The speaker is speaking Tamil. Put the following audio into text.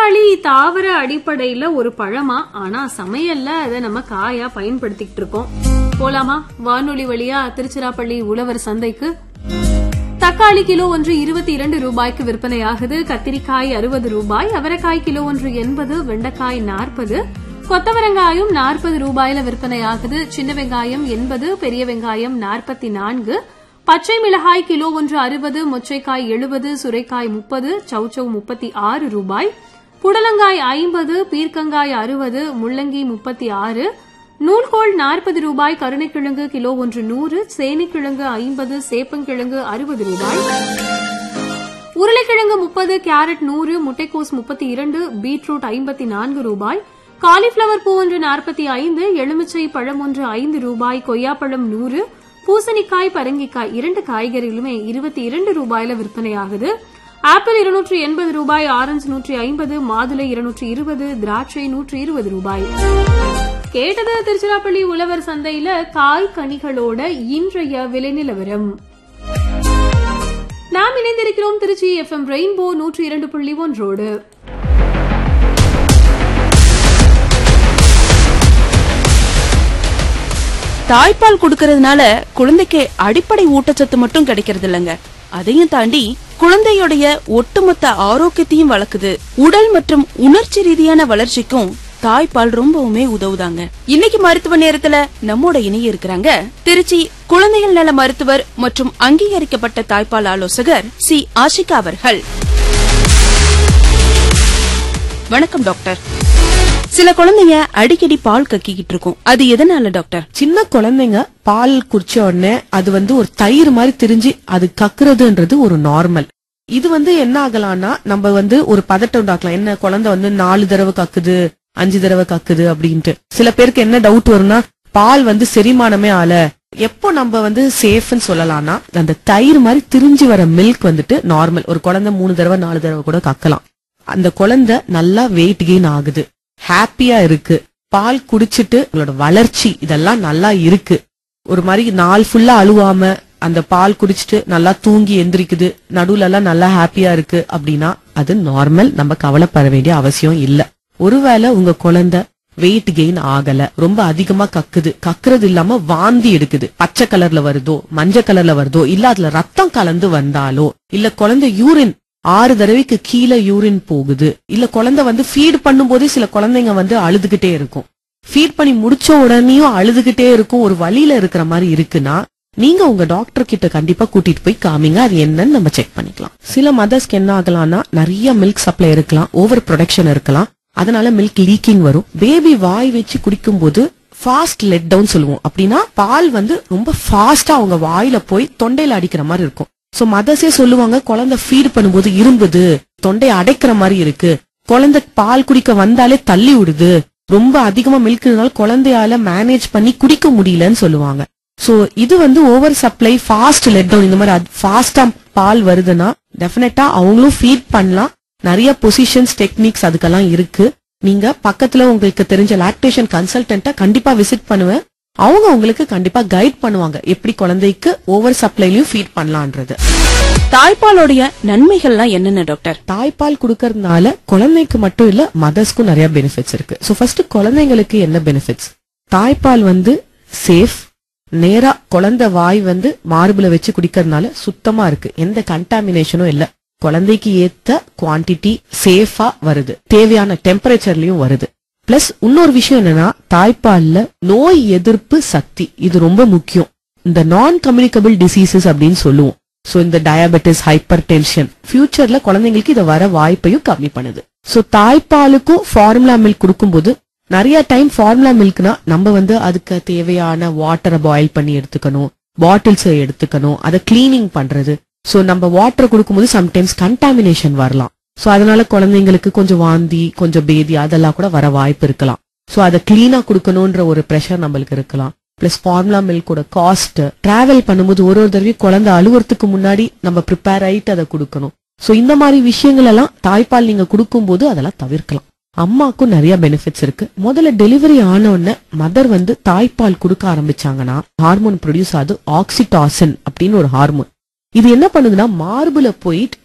தக்காளி தாவர அடிப்படையில ஒரு பழமா ஆனா சமையல்ல அதை நம்ம காயா பயன்படுத்திக்கிட்டு இருக்கோம் போலாமா வானொலி வழியா திருச்சிராப்பள்ளி உழவர் சந்தைக்கு தக்காளி கிலோ ஒன்று இருபத்தி இரண்டு ரூபாய்க்கு விற்பனையாகுது கத்திரிக்காய் அறுபது ரூபாய் அவரைக்காய் கிலோ ஒன்று எண்பது வெண்டைக்காய் நாற்பது கொத்தவரங்காயும் நாற்பது ரூபாயில விற்பனையாகுது சின்ன வெங்காயம் எண்பது பெரிய வெங்காயம் நாற்பத்தி நான்கு பச்சை மிளகாய் கிலோ ஒன்று அறுபது மொச்சைக்காய் எழுபது சுரைக்காய் முப்பது சௌச்சௌ முப்பத்தி ஆறு ரூபாய் புடலங்காய் ஐம்பது பீர்க்கங்காய் அறுபது முள்ளங்கி முப்பத்தி ஆறு நூல்கோல் நாற்பது ரூபாய் கருணைக்கிழங்கு கிலோ ஒன்று நூறு சேனைக்கிழங்கு ஐம்பது சேப்பங்கிழங்கு அறுபது ரூபாய் உருளைக்கிழங்கு முப்பது கேரட் நூறு முட்டைக்கோஸ் முப்பத்தி இரண்டு பீட்ரூட் ஐம்பத்தி நான்கு ரூபாய் காலிஃபிளவர் பூ ஒன்று நாற்பத்தி ஐந்து எலுமிச்சை பழம் ஒன்று ஐந்து ரூபாய் கொய்யாப்பழம் நூறு பூசணிக்காய் பரங்கிக்காய் இரண்டு காய்கறிகளுமே இருபத்தி இரண்டு ரூபாயில விற்பனையாகுது ஆப்பிள் இருநூற்றி எண்பது ரூபாய் ஆரஞ்சு நூற்றி ஐம்பது மாதுளை இருநூற்றி இருபது திராட்சை நூற்றி இருபது ரூபாய் கேட்டது திருச்சிராப்பள்ளி உழவர் சந்தையில காய் கனிகளோட இன்றைய விலை நிலவரம் நாம் இணைந்திருக்கிறோம் திருச்சி எஃப்எம் ரெயின்போ நூற்றி இரண்டு புள்ளி ஒன்றோடு தாய்ப்பால் கொடுக்கறதுனால குழந்தைக்கு அடிப்படை ஊட்டச்சத்து மட்டும் கிடைக்கிறது இல்லைங்க அதையும் தாண்டி குழந்தையுடைய ஒட்டுமொத்த ஆரோக்கியத்தையும் வளர்க்குது உடல் மற்றும் உணர்ச்சி ரீதியான வளர்ச்சிக்கும் தாய்ப்பால் ரொம்பவுமே உதவுதாங்க இன்னைக்கு மருத்துவ நேரத்துல நம்மோட இணைய இருக்கிறாங்க திருச்சி குழந்தைகள் நல மருத்துவர் மற்றும் அங்கீகரிக்கப்பட்ட தாய்ப்பால் ஆலோசகர் சி ஆஷிகா அவர்கள் வணக்கம் டாக்டர் சில குழந்தைங்க அடிக்கடி பால் கக்கிக்கிட்டு இருக்கும் அது எதனால டாக்டர் சின்ன குழந்தைங்க பால் குடிச்ச உடனே அது வந்து ஒரு தயிர் மாதிரி திரிஞ்சு அது கக்குறதுன்றது ஒரு நார்மல் இது வந்து என்ன ஆகலாம்னா நம்ம வந்து ஒரு பதட்டம் உண்டாக்கலாம் என்ன குழந்தை வந்து நாலு தடவை கக்குது அஞ்சு தடவை கக்குது அப்படின்ட்டு சில பேருக்கு என்ன டவுட் வரும்னா பால் வந்து செரிமானமே ஆல எப்போ நம்ம வந்து சேஃப்னு சொல்லலாம்னா அந்த தயிர் மாதிரி திரிஞ்சு வர மில்க் வந்துட்டு நார்மல் ஒரு குழந்தை மூணு தடவை நாலு தடவை கூட கக்கலாம் அந்த குழந்தை நல்லா வெயிட் கெயின் ஆகுது ஹாப்பியா இருக்கு பால் குடிச்சிட்டு உங்களோட வளர்ச்சி இதெல்லாம் நல்லா இருக்கு ஒரு மாதிரி நாள் ஃபுல்லா அழுவாம அந்த பால் குடிச்சிட்டு நல்லா தூங்கி எந்திரிக்குது நடுவுல எல்லாம் நல்லா ஹாப்பியா இருக்கு அப்படின்னா அது நார்மல் நம்ம கவலைப்பட வேண்டிய அவசியம் இல்ல ஒருவேளை உங்க குழந்தை வெயிட் கெயின் ஆகல ரொம்ப அதிகமா கக்குது கக்குறது இல்லாம வாந்தி எடுக்குது பச்சை கலர்ல வருதோ மஞ்சள் கலர்ல வருதோ இல்ல அதுல ரத்தம் கலந்து வந்தாலோ இல்ல குழந்தை யூரின் ஆறு தடவைக்கு கீழே யூரின் போகுது இல்ல குழந்தை வந்து ஃபீட் பண்ணும்போதே சில குழந்தைங்க வந்து அழுதுகிட்டே இருக்கும் ஃபீட் பண்ணி முடிச்ச உடனேயும் அழுதுகிட்டே இருக்கும் ஒரு வழியில இருக்கிற மாதிரி இருக்குன்னா நீங்க உங்க டாக்டர் கிட்ட கண்டிப்பா கூட்டிட்டு போய் காமிங்க அது என்னன்னு நம்ம செக் பண்ணிக்கலாம் சில மதர்ஸ்க்கு என்ன ஆகலாம்னா நிறைய மில்க் சப்ளை இருக்கலாம் ஓவர் ப்ரொடக்ஷன் இருக்கலாம் அதனால மில்க் லீக்கிங் வரும் பேபி வாய் வச்சு குடிக்கும்போது ஃபாஸ்ட் லெட் டவுன் சொல்லுவோம் அப்படின்னா பால் வந்து ரொம்ப ஃபாஸ்டா அவங்க வாயில போய் தொண்டையில அடிக்கிற மாதிரி இருக்கும் சோ மதர்ஸே சொல்லுவாங்க குழந்தை ஃபீட் பண்ணும்போது இரும்புது தொண்டை அடைக்கிற மாதிரி இருக்கு குழந்தை பால் குடிக்க வந்தாலே தள்ளி விடுது ரொம்ப அதிகமா மில்க்னால குழந்தையால மேனேஜ் பண்ணி குடிக்க முடியலன்னு சொல்லுவாங்க சோ இது வந்து over supply fast let down இந்த மாதிரி ஃபாஸ்டா பால் வருதுன்னா டெஃபினட்டா அவங்களும் ஃபீட் பண்ணலாம் நிறைய பொசிஷன்ஸ் டெக்னிக்ஸ் அதுக்கெல்லாம் இருக்கு நீங்க பக்கத்துல உங்களுக்கு தெரிஞ்ச லாக்டேஷன் கன்சல்டன்ட்ட கண்டிப்பா விசிட் பண்ணுவேன் அவங்க உங்களுக்கு கண்டிப்பா கைட் பண்ணுவாங்க எப்படி குழந்தைக்கு ஓவர் சப்ளைலயும் ஃபீட் பண்ணலான்றது தாய்ப்பாலோடைய நன்மைகள்லாம் என்னென்ன டாக்டர் தாய்ப்பால் கொடுக்கறதுனால குழந்தைக்கு மட்டும் இல்ல மதர்ஸ்க்கும் நிறைய பெனிஃபிட்ஸ் இருக்கு சோ ஃபர்ஸ்ட் குழந்தைங்களுக்கு என்ன பெனிஃபிட்ஸ் தாய்ப்பால் வந்து சேஃப் நேரா குழந்தை வாய் வந்து மார்புல வச்சு குடிக்கிறதுனால சுத்தமா இருக்கு எந்த கண்டாமினேஷனும் இல்ல குழந்தைக்கு ஏத்த குவாண்டிட்டி சேஃபா வருது தேவையான டெம்பரேச்சர்லயும் வருது பிளஸ் இன்னொரு விஷயம் என்னன்னா தாய்ப்பால்ல நோய் எதிர்ப்பு சக்தி இது ரொம்ப முக்கியம் இந்த நான் கம்யூனிகபிள் டிசீசஸ் அப்படின்னு சொல்லுவோம் சோ இந்த டயபெட்டிஸ் ஹைப்பர் டென்ஷன் ஃபியூச்சர்ல குழந்தைங்களுக்கு இதை வர வாய்ப்பையும் கம்மி பண்ணுது சோ தாய்ப்பாலுக்கும் ஃபார்முலா மில்க் கொடுக்கும்போது நிறைய டைம் ஃபார்முலா மில்க்னா நம்ம வந்து அதுக்கு தேவையான வாட்டரை பாயில் பண்ணி எடுத்துக்கணும் பாட்டில்ஸ் எடுத்துக்கணும் அதை கிளீனிங் பண்றது சோ நம்ம வாட்டர் கொடுக்கும்போது சம்டைம்ஸ் கண்டாமினேஷன் வரலாம் சோ அதனால குழந்தைங்களுக்கு கொஞ்சம் வாந்தி கொஞ்சம் பேதி அதெல்லாம் கூட வர வாய்ப்பு இருக்கலாம் சோ அதை கிளீனா கொடுக்கணும்ன்ற ஒரு ப்ரெஷர் நம்மளுக்கு இருக்கலாம் பிளஸ் ஃபார்முலா மில்கோட காஸ்ட் டிராவல் பண்ணும்போது ஒரு ஒரு தடவையும் குழந்தை அழுவுறதுக்கு முன்னாடி நம்ம ப்ரிப்பேர் ஆயிட்டு அதை கொடுக்கணும் சோ இந்த மாதிரி விஷயங்கள் எல்லாம் தாய்ப்பால் நீங்க கொடுக்கும்போது அதெல்லாம் தவிர்க்கலாம் அம்மாக்கும் நிறைய பெனிஃபிட்ஸ் இருக்கு முதல்ல டெலிவரி ஆன உடனே மதர் வந்து தாய்ப்பால் கொடுக்க ஆரம்பிச்சாங்கன்னா ஹார்மோன் ப்ரொடியூஸ் ஆகுது ஆக்சிடாசின் அப்படின்னு ஒரு ஹார்மோன் இது என்ன பண்ணுதுன்னா மார்புல போயிட்டு